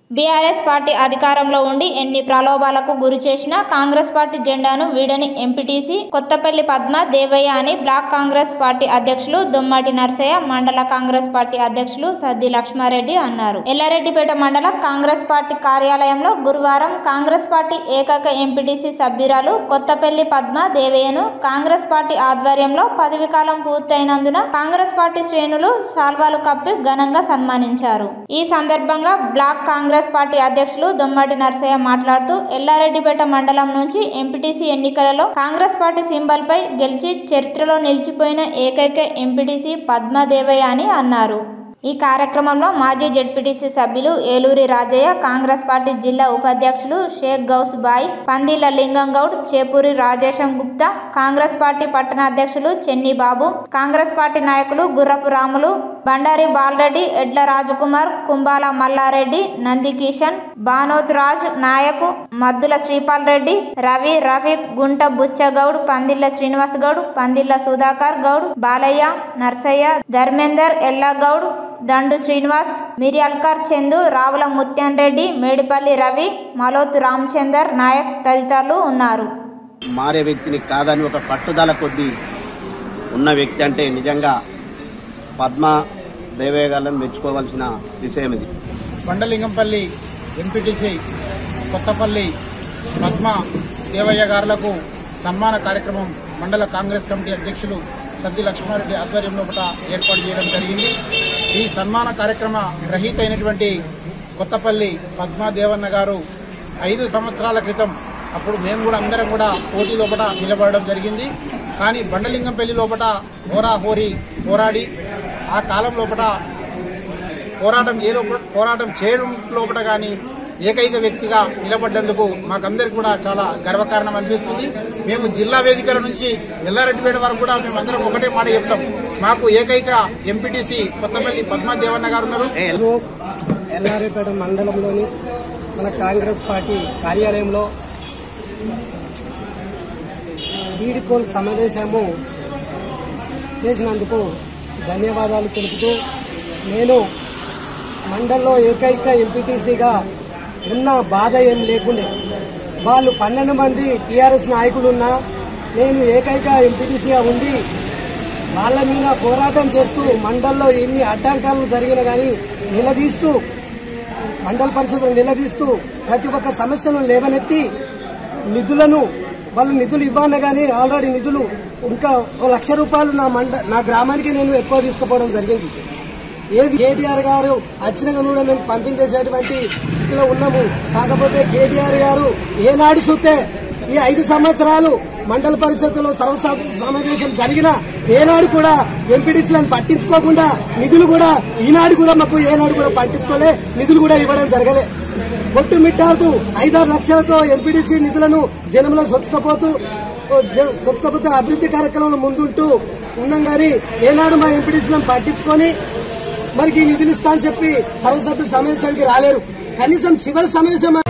BRS party అధికారంలో ఉండి ఎన్ని ప్రలోభాలకు గురి చేసినా కాంగ్రెస్ పార్టీ జెండాను వీడని ఎంపీటీసీ కొత్తపల్లి పద్మ దేవయ్య అని బ్లాక్ కాంగ్రెస్ పార్టీ అధ్యక్షులు దొమ్మాటి నర్సయ్య మండల కాంగ్రెస్ పార్టీ అధ్యక్షులు సద్ది లక్ష్మారెడ్డి అన్నారు ఎల్లారెడ్డిపేట మండల కాంగ్రెస్ పార్టీ కార్యాలయంలో గురువారం కాంగ్రెస్ పార్టీ ఏకైక ఎంపీటీసీ సభ్యురాలు కొత్తపల్లి పద్మ దేవయ్యను కాంగ్రెస్ పార్టీ ఆధ్వర్యంలో పదవి కాలం పూర్తయినందున కాంగ్రెస్ పార్టీ శ్రేణులు శాల్వాలు కప్పి ఘనంగా సన్మానించారు ఈ సందర్భంగా బ్లాక్ కాంగ్రెస్ పార్టీ అధ్యక్షులు దొమ్మటి నర్సయ్య మాట్లాడుతూ ఎల్లారెడ్డిపేట మండలం నుంచి ఎంపీటీసీ ఎన్నికలలో కాంగ్రెస్ పార్టీ సింబల్ పై గెలిచి చరిత్రలో నిలిచిపోయిన ఏకైక ఎంపీటీసీ పద్మదేవయ్య అని అన్నారు ఈ కార్యక్రమంలో మాజీ జడ్పీటీసీ సభ్యులు ఏలూరి రాజయ్య కాంగ్రెస్ పార్టీ జిల్లా ఉపాధ్యక్షులు షేక్ గౌస్ బాయ్ పందిల లింగం గౌడ్ చేపూరి రాజేశం గుప్తా కాంగ్రెస్ పార్టీ పట్టణ అధ్యక్షులు చెన్ని బాబు కాంగ్రెస్ పార్టీ నాయకులు గుర్రపు రాములు బండారి బాలరెడ్డి ఎడ్ల రాజకుమార్ కుంబాల మల్లారెడ్డి నంది కిషన్ బానోత్ రాజ్ నాయకు మద్దుల శ్రీపాల్ రెడ్డి రవి రఫీక్ గుంట బుచ్చగౌడ్ పందిళ్ళ శ్రీనివాస్ గౌడ్ పందిళ్ళ సుధాకర్ గౌడ్ బాలయ్య నర్సయ్య ధర్మేందర్ ఎల్లగౌడ్ దండు శ్రీనివాస్ మిర్యాల్కర్ చందు రావుల ముత్యాన్ రెడ్డి మేడిపల్లి రవి మలోత్ రామచందర్ నాయక్ తదితరులు ఉన్నారు మారే వ్యక్తిని కాదని ఒక పట్టుదల కొద్దీ ఉన్న వ్యక్తి అంటే నిజంగా పద్మ దేవయ్య గారిని మెచ్చుకోవాల్సిన విషయం ఇది బండలింగంపల్లి ఎంపీటీసీ కొత్తపల్లి పద్మ దేవయ్య గారులకు సన్మాన కార్యక్రమం మండల కాంగ్రెస్ కమిటీ అధ్యక్షులు సద్ది లక్ష్మారెడ్డి ఆధ్వర్యంలో ఒకట ఏర్పాటు చేయడం జరిగింది ఈ సన్మాన కార్యక్రమ గ్రహీత అయినటువంటి కొత్తపల్లి పద్మా దేవన్న గారు ఐదు సంవత్సరాల క్రితం అప్పుడు మేము కూడా అందరం కూడా పోటీ లోపల నిలబడడం జరిగింది కానీ బండలింగంపల్లి లోపల హోరా హోరీ పోరాడి ఆ కాలం లోపల పోరాటం ఏ లోపల పోరాటం చేయడం లోపల కానీ ఏకైక వ్యక్తిగా నిలబడ్డందుకు మాకందరికి కూడా చాలా గర్వకారణం అనిపిస్తుంది మేము జిల్లా వేదికల నుంచి ఎల్లారెడ్డిపేట వరకు కూడా మేము అందరం ఒకటే మాట చెప్తాం మాకు ఏకైక ఎంపీటీసీ కొత్తపల్లి పద్మాదేవన్న గారు ఉన్నారు ఈరోజు ఎల్లారెడ్డిపేట మండలంలోని మన కాంగ్రెస్ పార్టీ కార్యాలయంలో వీడికోల్ సమావేశము చేసినందుకు ధన్యవాదాలు తెలుపుతూ నేను మండలంలో ఏకైక ఎంపీటీసీగా ఉన్న బాధ ఏం లేకుండే వాళ్ళు పన్నెండు మంది టీఆర్ఎస్ నాయకులు ఉన్నా నేను ఏకైక ఎంపీటీసీగా ఉండి వాళ్ళ మీద పోరాటం చేస్తూ మండల్లో ఎన్ని అడ్డంకాలు జరిగినా కానీ నిలదీస్తూ మండల పరిషత్తులు నిలదీస్తూ ప్రతి ఒక్క సమస్యను లేవనెత్తి నిధులను వాళ్ళు నిధులు ఇవ్వను కానీ ఆల్రెడీ నిధులు ఇంకా ఓ లక్ష రూపాయలు నా మండ నా గ్రామానికి నేను ఎక్కువ తీసుకుపోవడం జరిగింది ఏ కేటీఆర్ గారు వచ్చినాక కూడా మేము పంపించేసేటువంటి స్థితిలో ఉన్నాము కాకపోతే కేటీఆర్ గారు ఏనాడు చూస్తే ఈ ఐదు సంవత్సరాలు మండల పరిషత్తులో సర్వ సమావేశం జరిగిన ఏనాడు కూడా ఎంపీడీసీలను పట్టించుకోకుండా నిధులు కూడా ఈనాడు కూడా మాకు ఏనాడు కూడా పట్టించుకోలే నిధులు కూడా ఇవ్వడం జరగలే కొట్టు మిట్టాడుతూ ఐదారు లక్షలతో ఎంపీడీసీ నిధులను జనంలో చొచ్చుకపోతూ చొచ్చుకపోతే అభివృద్ధి కార్యక్రమంలో ముందుంటూ ఉన్నాం కానీ ఏనాడు మా ఎంపీడీసీలను పట్టించుకొని మరికి నిధులు ఇస్తా అని చెప్పి సర్వసభ్య సమావేశానికి రాలేరు కనీసం చివరి సమావేశం